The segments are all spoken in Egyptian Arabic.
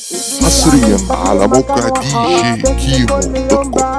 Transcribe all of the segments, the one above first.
حصريا على موقع دي جي كيمو دوت كوم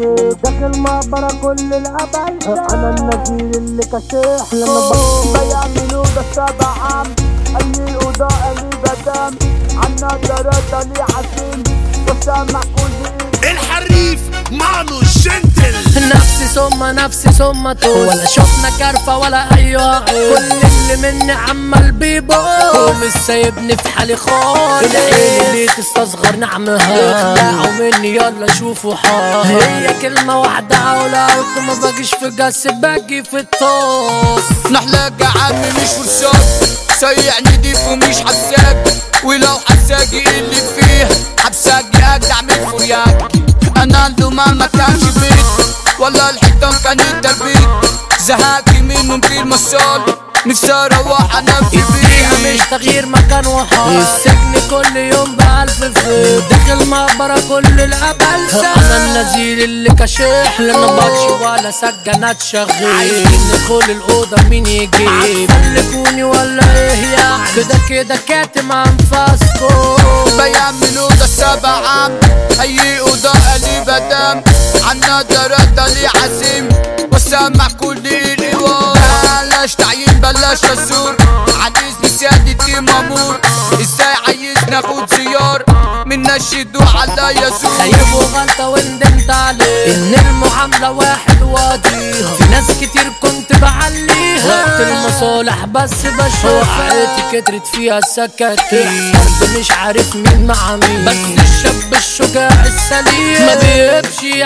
داخل مقبرة كل الهبل انا النزيل اللي كشيح لما بيعملوا ده سبع عام اي اضاءة لي بدام عنا درجة لي عسيل وسامع كل الحريف مانو الجنتل نفسي ثم نفسي ثم طول ولا شفنا كرفة ولا أي عين كل اللي مني عمال بيبوظ ومش سايبني في حالي خالص العين اللي تستصغر نعمها اخلعوا مني يلا شوفوا حال هي كلمة واحدة أقولها لكم ما باجيش في جس باجي في الطاس نحلق يا عمي مش فرشاط سيع نضيف ومش حساك ولو حساك اللي فيه حبساك اجدع من فرياك انا اللومان ما كانش بيت ولا الحيطان كانت تربيت زهقت منهم كتير مصال نفسي اروح انام في فيها مش بيتي تغيير مكان وحال السجن كل يوم بألف فيل داخل مقبرة كل الهبل أنا النزيل اللي كشيح لأن بطش ولا سجنات شغال عايزين ندخل الأوضة مين يجيب فلكوني ولا إيه يعني كده كده كاتم أنفاسكم بيعملوا ده سبع عام اي اضاءة لي بدام عنا درجة لي عزيم وسامع كل الإيوان بلاش تعيين بلاش ازور عايزني سيادتي مامور ازاي عايز ناخد زيار من نشدوا على يسوع خيب وغلطة وندمت عليه إن المعاملة واحد واضيها في ناس كتير كنت بعليها وقت المصالح بس بشوف حياتي كترت فيها السكاكين برضه مش عارف مين مع مين بس الشاب الشجاع السليم ما بيهبش يا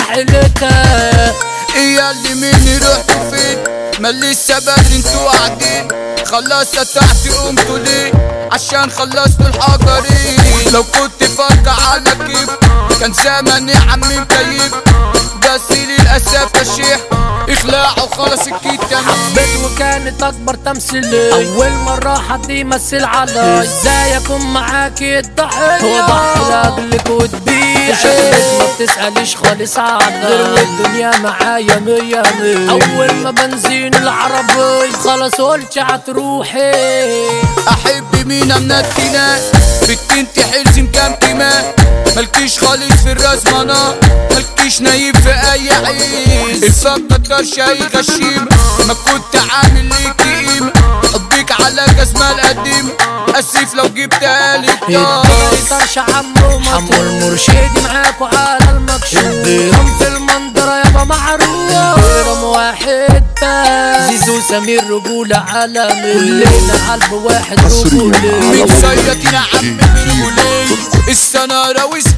حيلتها ايه اللي مين رحتوا فين ما لسه بدري انتوا قاعدين خلصت تحت قمتوا ليه عشان خلصتوا الحجرين لو كنت فاكر على كيف كان زماني عمي مكيف بس للاسف تشيح اخلعوا خلاص الكتاب حبيت وكانت اكبر تمثيلية اول مرة حد يمثل علي ازاي اكون معاكي الضحية واضحي لاجلك وتبيع شكلك ما بتسأليش خالص عنها غير الدنيا معايا مية مية اول ما بنزين العربية خلاص قلت هتروحي احب مين من التناء بنت انت حرز مكمكمة مالكيش خالص في الرزمنة مالكيش نايم في اي عيز الفم متكرش اي غشيم ما كنت عامل ليك قيمة حبيك على جزمة القديم اسف لو جبتها لي الدار طرش عمو حمو المرشدي معاكوا على المكشوف هم في المنظرة يابا معروف رقم واحد بس زيزو سمير رجولة عالمي كلنا قلب واحد حصرياً رجولة على مين صيتنا عم بالولين السنارة